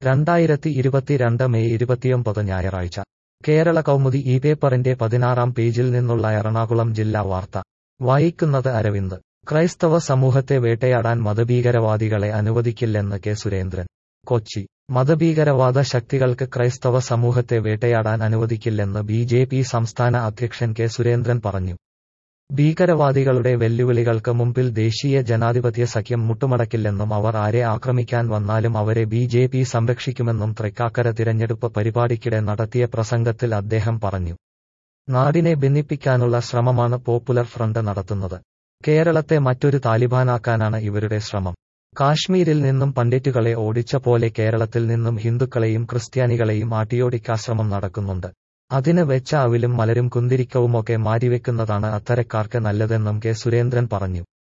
രണ്ടായിരത്തി ഇരുപത്തിരണ്ട് മെയ് ഇരുപത്തിയൊമ്പത് ഞായറാഴ്ച കേരള കൗമുദി ഈ പേപ്പറിന്റെ പതിനാറാം പേജിൽ നിന്നുള്ള എറണാകുളം ജില്ലാ വാർത്ത വായിക്കുന്നത് അരവിന്ദ് ക്രൈസ്തവ സമൂഹത്തെ വേട്ടയാടാൻ മതഭീകരവാദികളെ അനുവദിക്കില്ലെന്ന് കെ സുരേന്ദ്രൻ കൊച്ചി മതഭീകരവാദ ശക്തികൾക്ക് ക്രൈസ്തവ സമൂഹത്തെ വേട്ടയാടാൻ അനുവദിക്കില്ലെന്ന് ബി ജെ പി സംസ്ഥാന അധ്യക്ഷൻ കെ സുരേന്ദ്രൻ പറഞ്ഞു ഭീകരവാദികളുടെ വെല്ലുവിളികൾക്ക് മുമ്പിൽ ദേശീയ ജനാധിപത്യ സഖ്യം മുട്ടുമടക്കില്ലെന്നും അവർ ആരെ ആക്രമിക്കാൻ വന്നാലും അവരെ ബി ജെ പി സംരക്ഷിക്കുമെന്നും തൃക്കാക്കര തിരഞ്ഞെടുപ്പ് പരിപാടിക്കിടെ നടത്തിയ പ്രസംഗത്തിൽ അദ്ദേഹം പറഞ്ഞു നാടിനെ ഭിന്നിപ്പിക്കാനുള്ള ശ്രമമാണ് പോപ്പുലർ ഫ്രണ്ട് നടത്തുന്നത് കേരളത്തെ മറ്റൊരു താലിബാനാക്കാനാണ് ഇവരുടെ ശ്രമം കാശ്മീരിൽ നിന്നും പണ്ഡിറ്റുകളെ ഓടിച്ച പോലെ കേരളത്തിൽ നിന്നും ഹിന്ദുക്കളെയും ക്രിസ്ത്യാനികളെയും ആട്ടിയോടിക്കാശ്രമം നടക്കുന്നുണ്ട് അതിന് വെച്ച അവിലും മലരും കുന്തിരിക്കവുമൊക്കെ മാറ്റിവെക്കുന്നതാണ് അത്തരക്കാർക്ക് നല്ലതെന്നും കെ സുരേന്ദ്രൻ പറഞ്ഞു